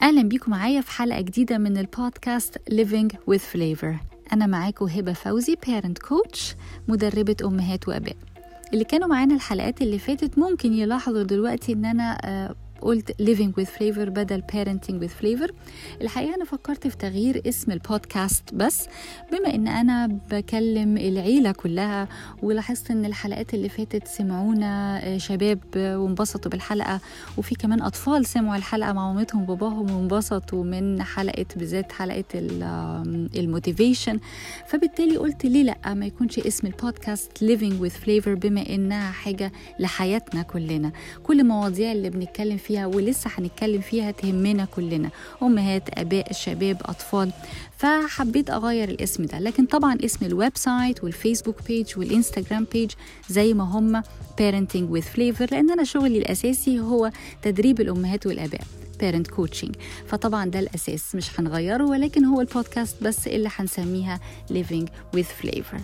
أهلا بيكم معايا في حلقة جديدة من البودكاست Living with Flavor أنا معاكم هبة فوزي parent coach مدربة أمهات وأباء اللي كانوا معانا الحلقات اللي فاتت ممكن يلاحظوا دلوقتي إن أنا آه، قلت living with flavor بدل parenting with flavor الحقيقة أنا فكرت في تغيير اسم البودكاست بس بما إن أنا بكلم العيلة كلها ولاحظت إن الحلقات اللي فاتت سمعونا آه، شباب آه، وانبسطوا بالحلقة وفي كمان أطفال سمعوا الحلقة مع مامتهم وباباهم وانبسطوا من حلقة بالذات حلقة الموتيفيشن فبالتالي قلت ليه لأ ما يكونش اسم البودكاست living with flavor بما إنها حاجة لحياتنا كلنا كل المواضيع اللي بنتكلم فيها ولسه هنتكلم فيها تهمنا كلنا أمهات آباء شباب أطفال فحبيت أغير الاسم ده لكن طبعا اسم الويب سايت والفيسبوك بيج والإنستجرام بيج زي ما هم parenting with flavor لأن أنا شغلي الأساسي هو تدريب الأمهات والآباء parent coaching فطبعا ده الأساس مش هنغيره ولكن هو البودكاست بس اللي هنسميها living with flavor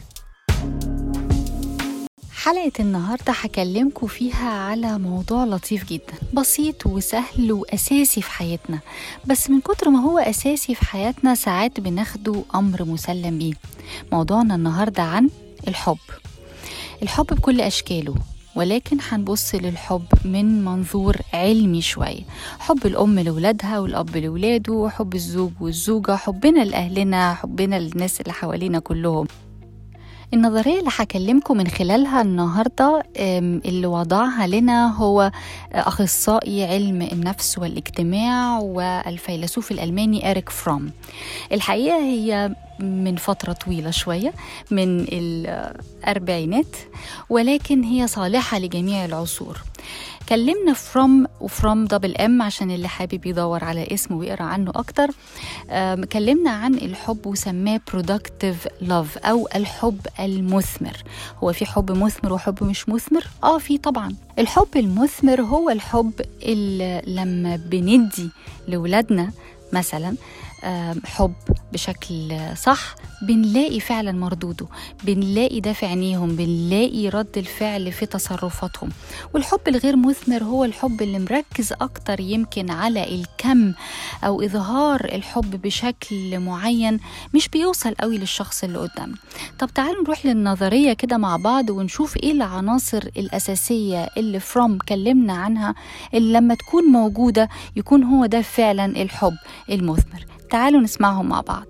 حلقة النهاردة هكلمكم فيها على موضوع لطيف جدا بسيط وسهل وأساسي في حياتنا بس من كتر ما هو أساسي في حياتنا ساعات بناخده أمر مسلم بيه موضوعنا النهاردة عن الحب الحب بكل أشكاله ولكن هنبص للحب من منظور علمي شوية حب الأم لولادها والأب لولاده وحب الزوج والزوجة حبنا لأهلنا حبنا للناس اللي حوالينا كلهم النظرية اللي هكلمكم من خلالها النهاردة اللي وضعها لنا هو أخصائي علم النفس والاجتماع والفيلسوف الألماني إريك فروم الحقيقة هي من فترة طويلة شوية من الأربعينات ولكن هي صالحة لجميع العصور كلمنا فروم وفروم دبل ام عشان اللي حابب يدور على اسمه ويقرا عنه اكتر كلمنا عن الحب وسماه productive love او الحب المثمر هو في حب مثمر وحب مش مثمر اه في طبعا الحب المثمر هو الحب اللي لما بندي لولادنا مثلا حب بشكل صح بنلاقي فعلا مردوده بنلاقي ده في عينيهم بنلاقي رد الفعل في تصرفاتهم والحب الغير مثمر هو الحب اللي مركز اكتر يمكن على الكم او اظهار الحب بشكل معين مش بيوصل قوي للشخص اللي قدامنا طب تعالوا نروح للنظريه كده مع بعض ونشوف ايه العناصر الاساسيه اللي فروم كلمنا عنها اللي لما تكون موجوده يكون هو ده فعلا الحب المثمر تعالوا نسمعهم مع بعض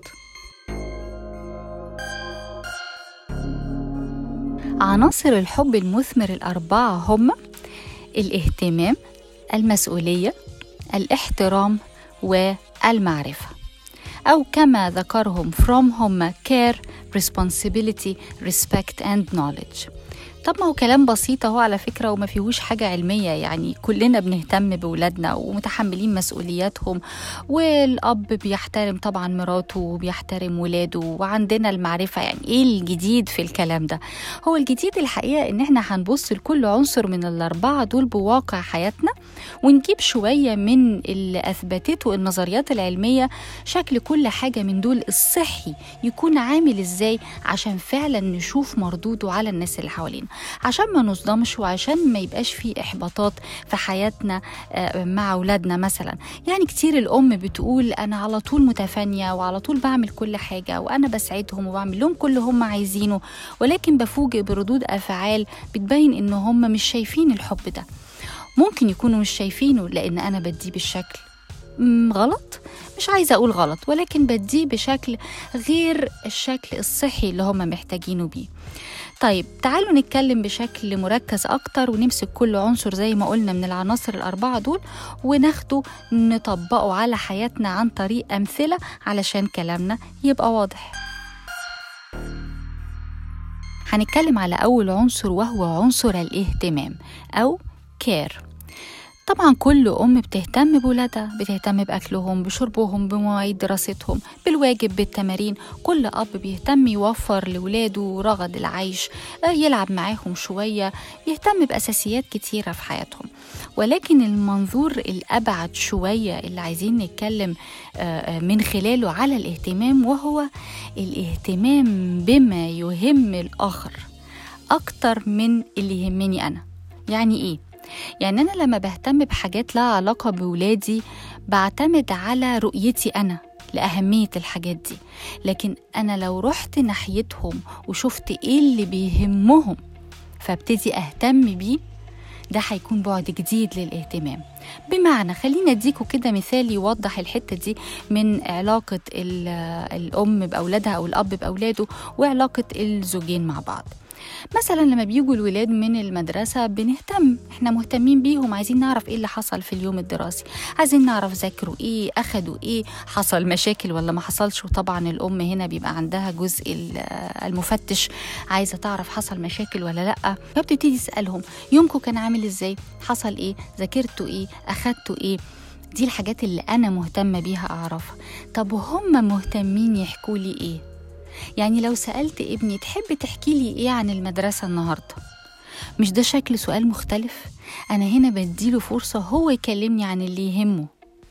عناصر الحب المثمر الأربعة هم الاهتمام المسؤولية الاحترام والمعرفة أو كما ذكرهم from هم care, responsibility, respect and knowledge طب ما هو كلام بسيط اهو على فكره وما فيهوش حاجه علميه يعني كلنا بنهتم بولادنا ومتحملين مسؤولياتهم والاب بيحترم طبعا مراته وبيحترم ولاده وعندنا المعرفه يعني ايه الجديد في الكلام ده هو الجديد الحقيقه ان احنا هنبص لكل عنصر من الاربعه دول بواقع حياتنا ونجيب شويه من اللي اثبتته النظريات العلميه شكل كل حاجه من دول الصحي يكون عامل ازاي عشان فعلا نشوف مردوده على الناس اللي حوالينا عشان ما نصدمش وعشان ما يبقاش في احباطات في حياتنا مع اولادنا مثلا يعني كتير الام بتقول انا على طول متفانيه وعلى طول بعمل كل حاجه وانا بسعدهم وبعمل لهم كل هم عايزينه ولكن بفوجئ بردود افعال بتبين ان هم مش شايفين الحب ده ممكن يكونوا مش شايفينه لان انا بديه بالشكل غلط مش عايزة أقول غلط ولكن بديه بشكل غير الشكل الصحي اللي هم محتاجينه بيه طيب تعالوا نتكلم بشكل مركز أكتر ونمسك كل عنصر زي ما قلنا من العناصر الأربعة دول وناخده نطبقه على حياتنا عن طريق أمثلة علشان كلامنا يبقى واضح هنتكلم على أول عنصر وهو عنصر الاهتمام أو كير طبعا كل أم بتهتم بولادها بتهتم بأكلهم بشربهم بمواعيد دراستهم بالواجب بالتمارين كل أب بيهتم يوفر لولاده رغد العيش يلعب معاهم شوية يهتم بأساسيات كتيرة في حياتهم ولكن المنظور الأبعد شوية اللي عايزين نتكلم من خلاله على الاهتمام وهو الاهتمام بما يهم الآخر أكتر من اللي يهمني أنا يعني إيه؟ يعني أنا لما بهتم بحاجات لها علاقة بولادي بعتمد على رؤيتي أنا لأهمية الحاجات دي لكن أنا لو رحت ناحيتهم وشفت إيه اللي بيهمهم فابتدي أهتم بيه ده هيكون بعد جديد للاهتمام بمعنى خلينا اديكوا كده مثال يوضح الحتة دي من علاقة الأم بأولادها أو الأب بأولاده وعلاقة الزوجين مع بعض مثلا لما بيجوا الولاد من المدرسة بنهتم احنا مهتمين بيهم عايزين نعرف ايه اللي حصل في اليوم الدراسي عايزين نعرف ذاكروا ايه اخدوا ايه حصل مشاكل ولا ما حصلش وطبعا الام هنا بيبقى عندها جزء المفتش عايزة تعرف حصل مشاكل ولا لا فبتبتدي تسألهم يومكم كان عامل ازاي حصل ايه ذاكرتوا ايه اخدتوا ايه دي الحاجات اللي أنا مهتمة بيها أعرفها طب وهم مهتمين يحكوا لي إيه يعني لو سألت ابني تحب تحكي لي إيه عن المدرسة النهاردة مش ده شكل سؤال مختلف أنا هنا بديله فرصة هو يكلمني عن اللي يهمه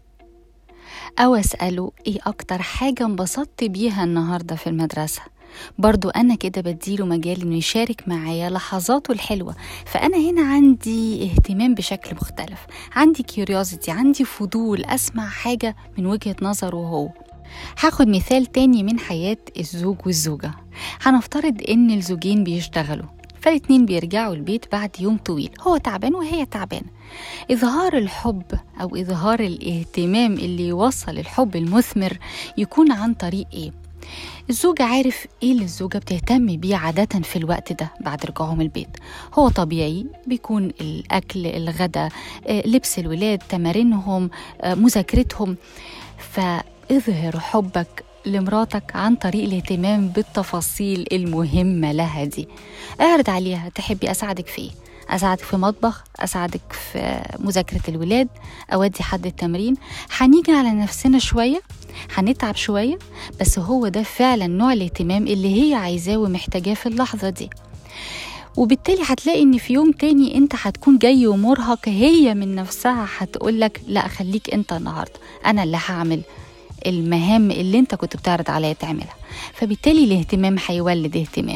أو أسأله إيه أكتر حاجة انبسطت بيها النهاردة في المدرسة برضو أنا كده بديله مجال إنه يشارك معايا لحظاته الحلوة فأنا هنا عندي اهتمام بشكل مختلف عندي كيوريوزيتي عندي فضول أسمع حاجة من وجهة نظره هو هاخد مثال تاني من حياة الزوج والزوجة هنفترض إن الزوجين بيشتغلوا فالاتنين بيرجعوا البيت بعد يوم طويل هو تعبان وهي تعبانة إظهار الحب أو إظهار الاهتمام اللي يوصل الحب المثمر يكون عن طريق إيه؟ الزوج عارف ايه اللي الزوجه بتهتم بيه عاده في الوقت ده بعد رجوعهم البيت هو طبيعي بيكون الاكل الغداء لبس الولاد تمارينهم مذاكرتهم ف اظهر حبك لمراتك عن طريق الاهتمام بالتفاصيل المهمة لها دي اعرض عليها تحبي أساعدك في ايه أساعدك في مطبخ أساعدك في مذاكرة الولاد أودي حد التمرين هنيجي على نفسنا شوية هنتعب شوية بس هو ده فعلا نوع الاهتمام اللي هي عايزاه ومحتاجاه في اللحظة دي وبالتالي هتلاقي ان في يوم تاني انت هتكون جاي ومرهق هي من نفسها هتقولك لا خليك انت النهارده انا اللي هعمل المهام اللي انت كنت بتعرض عليا تعملها فبالتالي الاهتمام هيولد اهتمام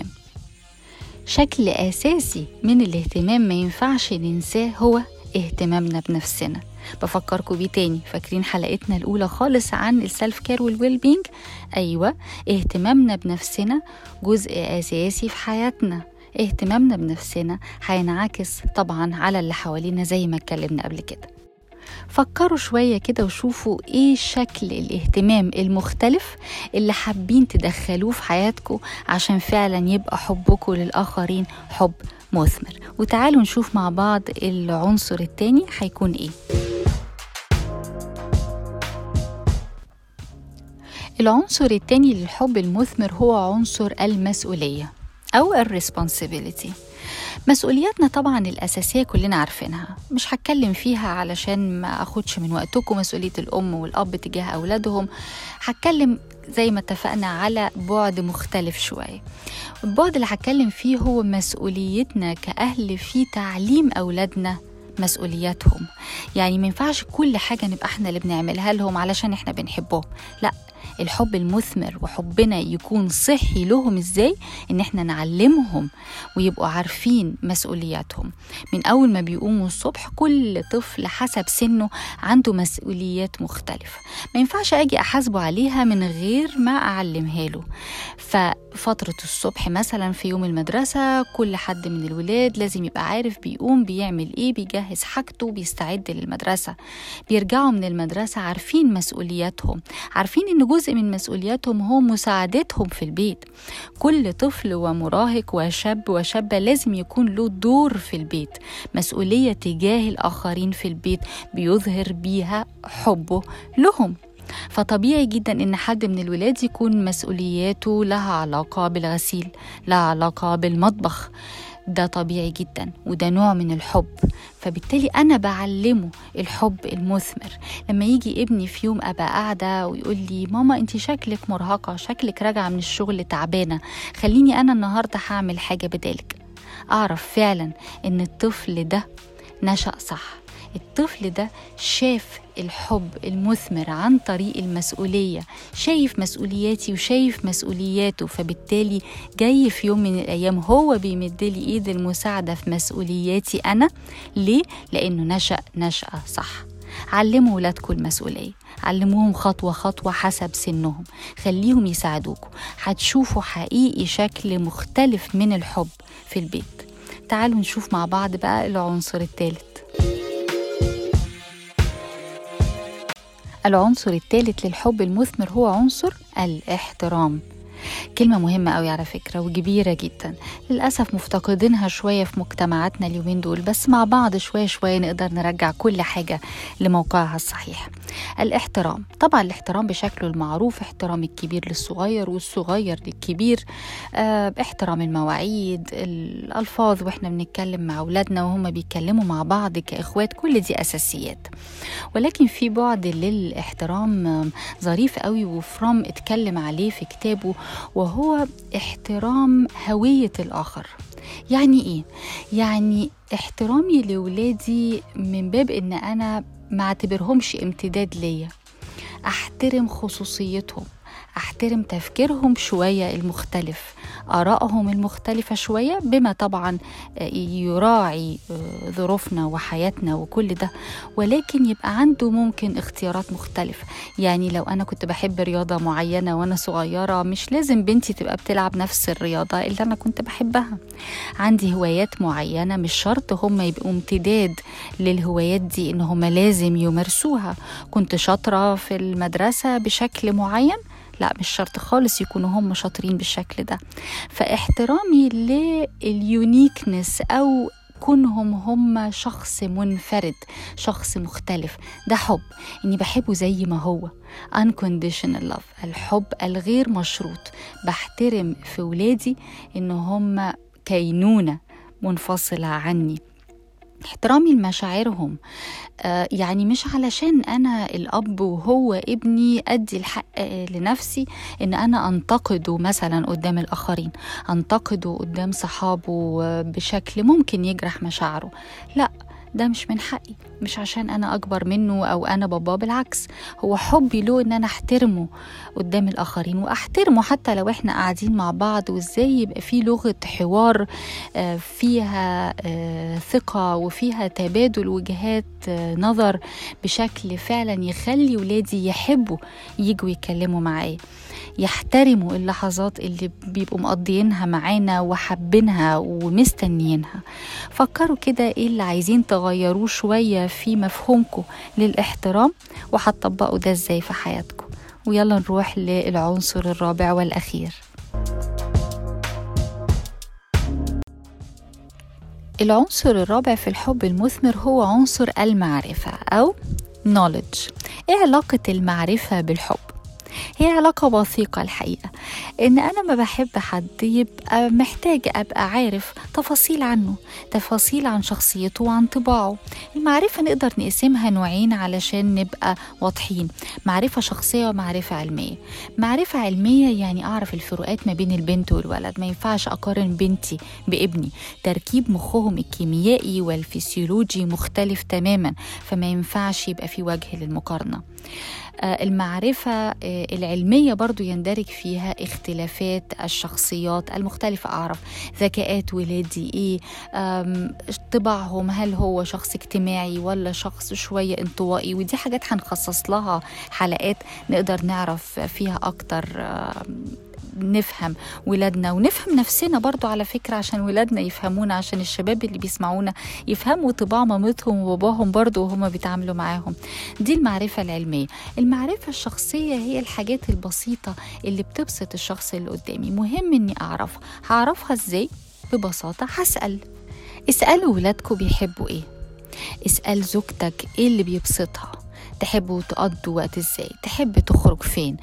شكل اساسي من الاهتمام ما ينفعش ننساه هو اهتمامنا بنفسنا بفكركم بيه تاني فاكرين حلقتنا الأولى خالص عن السلف كير والويل بينج أيوة اهتمامنا بنفسنا جزء أساسي في حياتنا اهتمامنا بنفسنا هينعكس طبعا على اللي حوالينا زي ما اتكلمنا قبل كده فكروا شوية كده وشوفوا ايه شكل الاهتمام المختلف اللي حابين تدخلوه في حياتكم عشان فعلا يبقى حبكم للآخرين حب مثمر وتعالوا نشوف مع بعض العنصر التاني هيكون ايه العنصر التاني للحب المثمر هو عنصر المسؤولية أو الريسبونسبيلتي مسؤولياتنا طبعا الأساسية كلنا عارفينها مش هتكلم فيها علشان ما أخدش من وقتكم مسؤولية الأم والأب تجاه أولادهم هتكلم زي ما اتفقنا على بعد مختلف شوية البعد اللي هتكلم فيه هو مسؤوليتنا كأهل في تعليم أولادنا مسؤولياتهم يعني ما ينفعش كل حاجة نبقى احنا اللي بنعملها لهم علشان احنا بنحبهم لا الحب المثمر وحبنا يكون صحي لهم ازاي ان احنا نعلمهم ويبقوا عارفين مسؤولياتهم من اول ما بيقوموا الصبح كل طفل حسب سنه عنده مسؤوليات مختلفة ما ينفعش اجي احاسبه عليها من غير ما اعلمها له ففترة الصبح مثلا في يوم المدرسة كل حد من الولاد لازم يبقى عارف بيقوم بيعمل ايه بيجهز حاجته بيستعد للمدرسة بيرجعوا من المدرسة عارفين مسؤولياتهم عارفين ان جزء من مسؤولياتهم هو مساعدتهم في البيت كل طفل ومراهق وشاب وشابة لازم يكون له دور في البيت مسؤولية تجاه الآخرين في البيت بيظهر بيها حبه لهم فطبيعي جدا ان حد من الولاد يكون مسؤولياته لها علاقه بالغسيل لها علاقه بالمطبخ ده طبيعي جدا وده نوع من الحب فبالتالي انا بعلمه الحب المثمر لما يجي ابني في يوم ابقى قاعده ويقول لي ماما انت شكلك مرهقه شكلك راجعه من الشغل تعبانه خليني انا النهارده هعمل حاجه بدالك اعرف فعلا ان الطفل ده نشأ صح الطفل ده شاف الحب المثمر عن طريق المسؤولية شايف مسؤولياتي وشايف مسؤولياته فبالتالي جاي في يوم من الأيام هو بيمد لي إيد المساعدة في مسؤولياتي أنا ليه؟ لأنه نشأ نشأة صح علموا ولادكم المسؤولية علموهم خطوة خطوة حسب سنهم خليهم يساعدوكم هتشوفوا حقيقي شكل مختلف من الحب في البيت تعالوا نشوف مع بعض بقى العنصر الثالث العنصر الثالث للحب المثمر هو عنصر الاحترام كلمة مهمة قوي على فكرة وكبيرة جدا للأسف مفتقدينها شوية في مجتمعاتنا اليومين دول بس مع بعض شوية شوية نقدر نرجع كل حاجة لموقعها الصحيح الاحترام طبعا الاحترام بشكله المعروف احترام الكبير للصغير والصغير للكبير اه احترام المواعيد الألفاظ واحنا بنتكلم مع أولادنا وهم بيتكلموا مع بعض كإخوات كل دي أساسيات ولكن في بعد للاحترام ظريف قوي وفرام اتكلم عليه في كتابه وهو احترام هوية الآخر يعني إيه؟ يعني احترامي لولادي من باب إن أنا ما اعتبرهمش امتداد ليا أحترم خصوصيتهم أحترم تفكيرهم شوية المختلف آرائهم المختلفة شوية بما طبعا يراعي ظروفنا وحياتنا وكل ده ولكن يبقى عنده ممكن اختيارات مختلفة يعني لو أنا كنت بحب رياضة معينة وأنا صغيرة مش لازم بنتي تبقى بتلعب نفس الرياضة اللي أنا كنت بحبها عندي هوايات معينة مش شرط هم يبقوا امتداد للهوايات دي إن هم لازم يمارسوها كنت شاطرة في المدرسة بشكل معين لا مش شرط خالص يكونوا هم شاطرين بالشكل ده فاحترامي لليونيكنس او كونهم هم شخص منفرد شخص مختلف ده حب اني بحبه زي ما هو unconditional love الحب الغير مشروط بحترم في ولادي ان هم كينونه منفصله عني احترامي لمشاعرهم آه يعني مش علشان انا الاب وهو ابني ادي الحق آه لنفسي ان انا انتقده مثلا قدام الاخرين انتقده قدام صحابه آه بشكل ممكن يجرح مشاعره لا ده مش من حقي مش عشان انا اكبر منه او انا باباه بالعكس هو حبي له ان انا احترمه قدام الاخرين واحترمه حتى لو احنا قاعدين مع بعض وازاي يبقى في لغه حوار فيها ثقه وفيها تبادل وجهات نظر بشكل فعلا يخلي ولادي يحبوا يجوا يتكلموا معايا يحترموا اللحظات اللي بيبقوا مقضيينها معانا وحابينها ومستنيينها فكروا كده ايه اللي عايزين تغيروه شوية في مفهومكم للاحترام وهتطبقوا ده ازاي في حياتكم ويلا نروح للعنصر الرابع والأخير العنصر الرابع في الحب المثمر هو عنصر المعرفة أو knowledge إيه علاقة المعرفة بالحب؟ هي علاقة وثيقة الحقيقة إن أنا ما بحب حد يبقى محتاج أبقى عارف تفاصيل عنه تفاصيل عن شخصيته وعن طباعه المعرفة نقدر نقسمها نوعين علشان نبقى واضحين معرفة شخصية ومعرفة علمية معرفة علمية يعني أعرف الفروقات ما بين البنت والولد ما ينفعش أقارن بنتي بابني تركيب مخهم الكيميائي والفسيولوجي مختلف تماما فما ينفعش يبقى في وجه للمقارنة المعرفة العلمية برضو يندرج فيها اختلافات الشخصيات المختلفة أعرف ذكاءات ولادي إيه طباعهم هل هو شخص اجتماعي ولا شخص شوية انطوائي ودي حاجات هنخصص لها حلقات نقدر نعرف فيها أكتر نفهم ولادنا ونفهم نفسنا برضو على فكرة عشان ولادنا يفهمونا عشان الشباب اللي بيسمعونا يفهموا طباع مامتهم وباباهم برضو وهما بيتعاملوا معاهم دي المعرفة العلمية المعرفة الشخصية هي الحاجات البسيطة اللي بتبسط الشخص اللي قدامي مهم اني اعرفها هعرفها ازاي ببساطة هسأل اسألوا ولادكم بيحبوا ايه اسأل زوجتك ايه اللي بيبسطها تحبوا تقضوا وقت ازاي تحب تخرج فين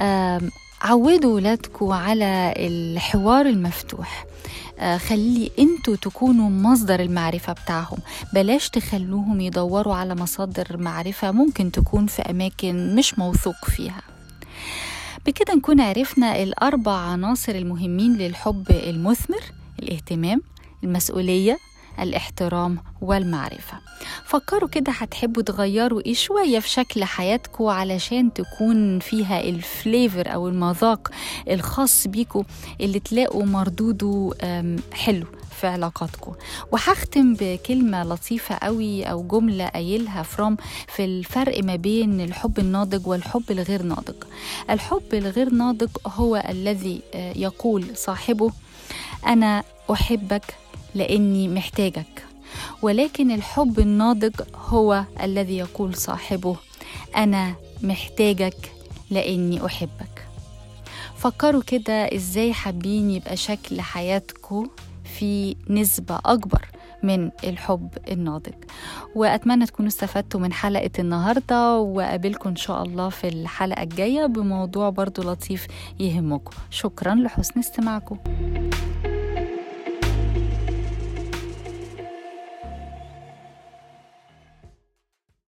عودوا ولادكم على الحوار المفتوح آه خلي انتوا تكونوا مصدر المعرفة بتاعهم بلاش تخلوهم يدوروا على مصادر معرفة ممكن تكون في أماكن مش موثوق فيها بكده نكون عرفنا الأربع عناصر المهمين للحب المثمر الاهتمام المسؤولية الاحترام والمعرفة فكروا كده هتحبوا تغيروا ايه شوية في شكل حياتكم علشان تكون فيها الفليفر او المذاق الخاص بيكم اللي تلاقوا مردوده حلو في علاقاتكم وهختم بكلمة لطيفة قوي أو جملة قايلها فروم في الفرق ما بين الحب الناضج والحب الغير ناضج الحب الغير ناضج هو الذي آه، يقول صاحبه أنا أحبك لأني محتاجك ولكن الحب الناضج هو الذي يقول صاحبه أنا محتاجك لأني أحبك فكروا كده إزاي حابين يبقى شكل حياتكم في نسبة أكبر من الحب الناضج وأتمنى تكونوا استفدتوا من حلقة النهاردة وأقابلكم إن شاء الله في الحلقة الجاية بموضوع برضو لطيف يهمكم شكرا لحسن استماعكم